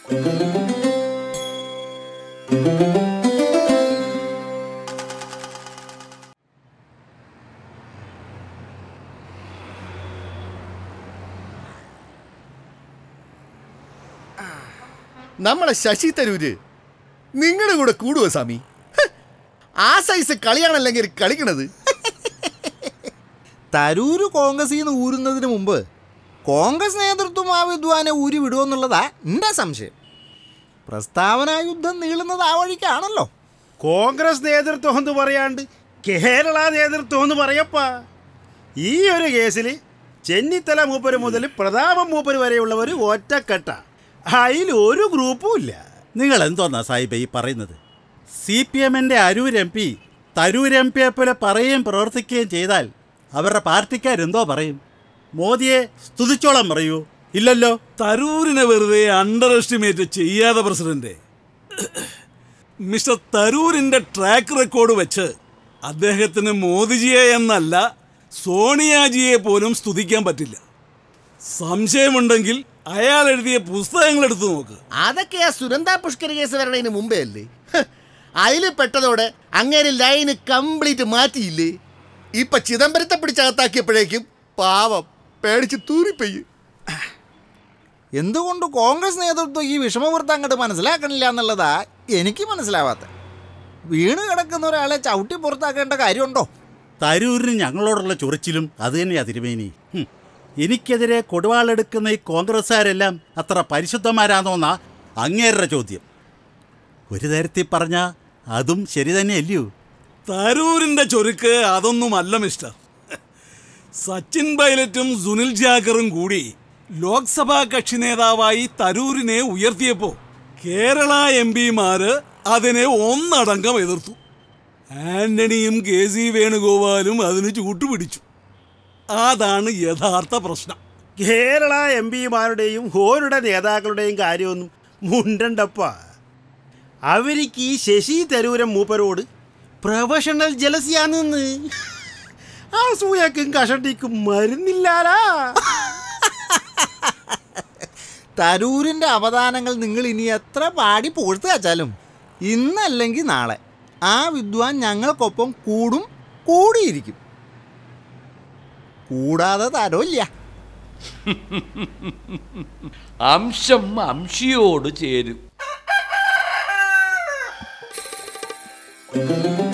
നമ്മളെ ശശി തരൂര് നിങ്ങളുടെ കൂടെ കൂടുവോ സ്വാമി ഹ്, ആ സൈസ് കളിയാണല്ലെങ്കിൽ കളിക്കണത് തരൂര് കോൺഗ്രസിൽ നിന്ന് ഊരുന്നതിന് മുമ്പ് കോൺഗ്രസ് നേതൃത്വം ആ വിദ്വാനെ ഊരി വിടുമെന്നുള്ളതാ എൻ്റെ സംശയം പ്രസ്താവന യുദ്ധം നീളുന്നത് ആ വഴിക്കാണല്ലോ കോൺഗ്രസ് നേതൃത്വം എന്ന് പറയാണ്ട് കേരള നേതൃത്വം എന്ന് പറയപ്പാ ഈ ഒരു കേസിൽ ചെന്നിത്തല മൂപ്പര് മുതൽ പ്രതാപം മൂപ്പര് വരെയുള്ളവർ ഒറ്റക്കെട്ട അതിൽ ഒരു ഗ്രൂപ്പും ഇല്ല നിങ്ങൾ എന്തോന്നാ സാഹിബ് ഈ പറയുന്നത് സി പി എമ്മിൻ്റെ Aroor M P Tharoor M പിയെ പോലെ പറയുകയും പ്രവർത്തിക്കുകയും ചെയ്താൽ അവരുടെ പാർട്ടിക്കാരെന്തോ പറയും മോദിയെ സ്തുതിച്ചോളം പറയൂ ഇല്ലല്ലോ തരൂരിനെ വെറുതെ അണ്ടർ എസ്റ്റിമേറ്റ് ചെയ്യാതെ പ്രസിഡന്റ് മിസ്റ്റർ തരൂരിന്റെ ട്രാക്ക് റെക്കോർഡ് വെച്ച് അദ്ദേഹത്തിന് മോദിജിയെ എന്നല്ല സോണിയാജിയെ പോലും സ്തുതിക്കാൻ പറ്റില്ല സംശയമുണ്ടെങ്കിൽ അയാൾ എഴുതിയ പുസ്തകങ്ങൾ എടുത്തു നോക്ക് അതൊക്കെ ആ സുനന്ദ പുഷ്കര കേസ് വരണതിന് മുമ്പേ അല്ലേ ഹ്, അതില് പെട്ടതോടെ അങ്ങേര് ലൈന് കംപ്ലീറ്റ് മാറ്റിയില്ലേ ഇപ്പൊ ചിദംബരത്തെ പിടിച്ചകത്താക്കിയപ്പോഴേക്കും പാവം പേടിച്ച് തൂറിപ്പയ്യ് എന്തുകൊണ്ട് കോൺഗ്രസ് നേതൃത്വം ഈ വിഷമവൃത്തം അങ്ങോട്ട് മനസ്സിലാക്കണില്ല എന്നുള്ളതാ എനിക്ക് മനസ്സിലാവാത്ത വീണ് കിടക്കുന്ന ഒരാളെ ചവിട്ടി പുറത്താക്കേണ്ട കാര്യമുണ്ടോ തരൂരിന് ഞങ്ങളോടുള്ള ചൊറിച്ചിലും അത് തന്നെയാ തിരുമേനി ഹും. എനിക്കെതിരെ കൊടുവാളെടുക്കുന്ന ഈ കോൺഗ്രസ്സുകാരെല്ലാം അത്ര പരിശുദ്ധന്മാരാണോന്നാ അങ്ങേരുടെ ചോദ്യം ഒരു തരത്തിൽ പറഞ്ഞാ അതും ശരി തന്നെയല്ലയോ തരൂരിന്റെ ചൊരുക്ക് അതൊന്നുമല്ല മിസ്റ്റർ സച്ചിൻ പൈലറ്റും സുനിൽ ജാക്കറും കൂടി ലോക്സഭാ കക്ഷി നേതാവായി തരൂരിനെ ഉയർത്തിയപ്പോൾ കേരള എം പിമാര് അതിനെ ഒന്നടങ്കം എതിർത്തു ആന്റണിയും കെ സി വേണുഗോപാലും അതിന് ചൂട്ടുപിടിച്ചു അതാണ് യഥാർത്ഥ പ്രശ്നം കേരള എം പിമാരുടെയും ഹോരുടെ നേതാക്കളുടെയും കാര്യമൊന്നും മുണ്ടണ്ടപ്പ അവർക്ക് ഈ ശശി തരൂരൻ മൂപ്പരോട് പ്രൊഫഷണൽ ജലസിയാണെന്ന് ആ സൂയക്കും കഷണ്ടിക്കും മരുന്നില്ലാരാ തരൂരിൻ്റെ അവദാനങ്ങൾ നിങ്ങൾ ഇനി എത്ര പാടി പുകഴ്ത്തു വച്ചാലും ഇന്നല്ലെങ്കിൽ നാളെ ആ വിദ്വാൻ ഞങ്ങൾക്കൊപ്പം കൂടും കൂടിയിരിക്കും കൂടാതെ തരമില്ല അംശം അംശിയോട് ചേരും